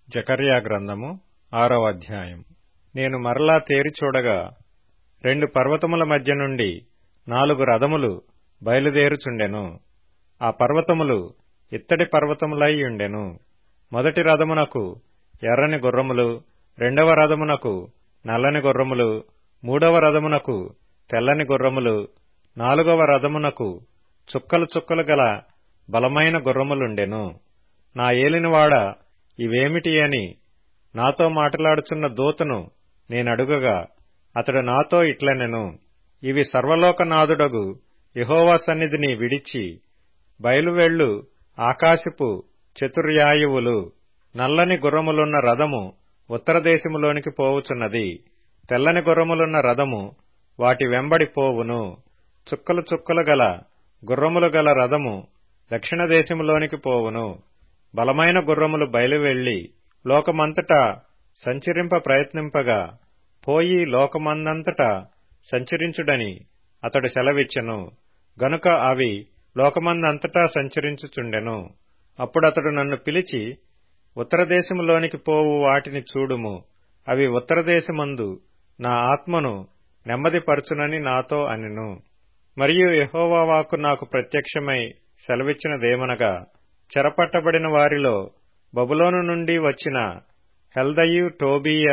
జకర్యా గ్రంథము ఆరవ అధ్యాయం నేను మరలా తేరి చూడగా రెండు పర్వతముల మధ్య నుండి నాలుగు రథములు బయలుదేరుచుండెను ఆ పర్వతములు ఇత్తడి పర్వతములై ఉండెను మొదటి రథమునకు ఎర్రని గుర్రములు రెండవ రథమునకు నల్లని గుర్రములు మూడవ రథమునకు తెల్లని గుర్రములు నాలుగవ రథమునకు చుక్కలు చుక్కలు గల బలమైన గుర్రములుండెను నా ఏలినవాడ ఇవేమిటి అని నాతో మాట్లాడుచున్న దూతను నేనడుగగా అతడు నాతో ఇట్లనెను ఇవి సర్వలోకనాథుడగు యహోవా సన్నిధిని విడిచి బయలువెళ్ళు ఆకాశపు చతుర్యాయువులు నల్లని గుర్రములున్న రథము ఉత్తర దేశములోనికి పోవుచున్నది తెల్లని గుర్రములున్న రథము వాటి వెంబడి పోవును చుక్కలు చుక్కలు గల గుర్రములు గల రథము దక్షిణ దేశములోనికి పోవును బలమైన గుర్రములు బయలువెళ్లి లోకమంతటా సంచరింప ప్రయత్నింపగా పోయి లోకమందంతటా సంచరించుడని అతడు సెలవిచ్చెను గనుక అవి లోకమందంతటా సంచరించుచుండెను అప్పుడతడు నన్ను పిలిచి ఉత్తర దేశములోనికి పోవు వాటిని చూడుము అవి ఉత్తర దేశమందు నా ఆత్మను నెమ్మదిపరచునని నాతో అనెను మరియు యహోవా వాక్కు నాకు ప్రత్యక్షమై సెలవిచ్చినదేమనగా చెరపట్టబడిన వారిలో బబులోను నుండి వచ్చిన హెల్దయు టోబియా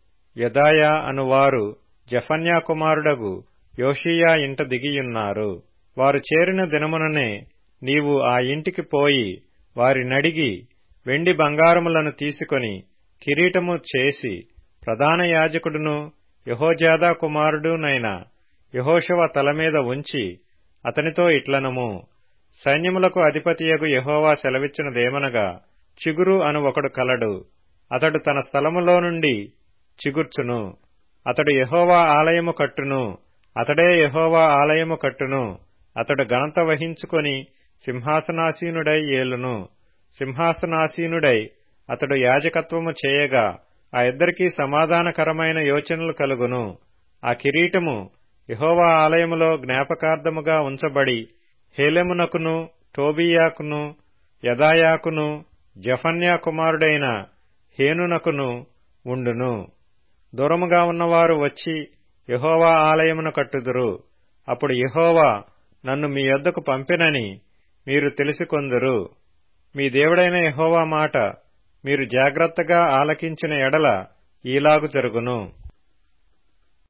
యదాయా అనువారు జఫన్యా కుమారుడగు యోషియా ఇంట దిగియున్నారు వారు చేరిన దినముననే నీవు ఆ ఇంటికి పోయి వారినడిగి వెండి బంగారములను తీసుకొని కిరీటము చేసి ప్రధాన యాజకుడును యహోజాదా కుమారుడునైన యహోషవ తలమీద ఉంచి అతనితో ఇట్లనము సైన్యములకు అధిపతియగు యహోవా సెలవిచ్చినదేమనగా చిగురు అను ఒకడు కలడు అతడు తన స్థలములో నుండి చిగుర్చును అతడు యహోవా ఆలయము కట్టును అతడే యహోవా ఆలయము కట్టును అతడు ఘనత వహించుకొని సింహాసనాసీనుడై ఏలును సింహాసనాసీనుడై అతడు యాజకత్వము చేయగా ఆ ఇద్దరికీ సమాధానకరమైన యోచనలు కలుగును ఆ కిరీటము యహోవా ఆలయములో జ్ఞాపకార్థముగా ఉంచబడి హేలెమునకును టోబియాకును యదాయాకును జఫన్యా కుమారుడైన హేనునకును ఉండును దూరముగా ఉన్నవారు వచ్చి యహోవా ఆలయమును కట్టుదురు అప్పుడు యహోవా నన్ను మీ యొద్దకు పంపినని మీరు తెలుసుకొందురు మీ దేవుడైన యహోవా మాట మీరు జాగ్రత్తగా ఆలకించిన ఎడల ఈలాగు జరుగును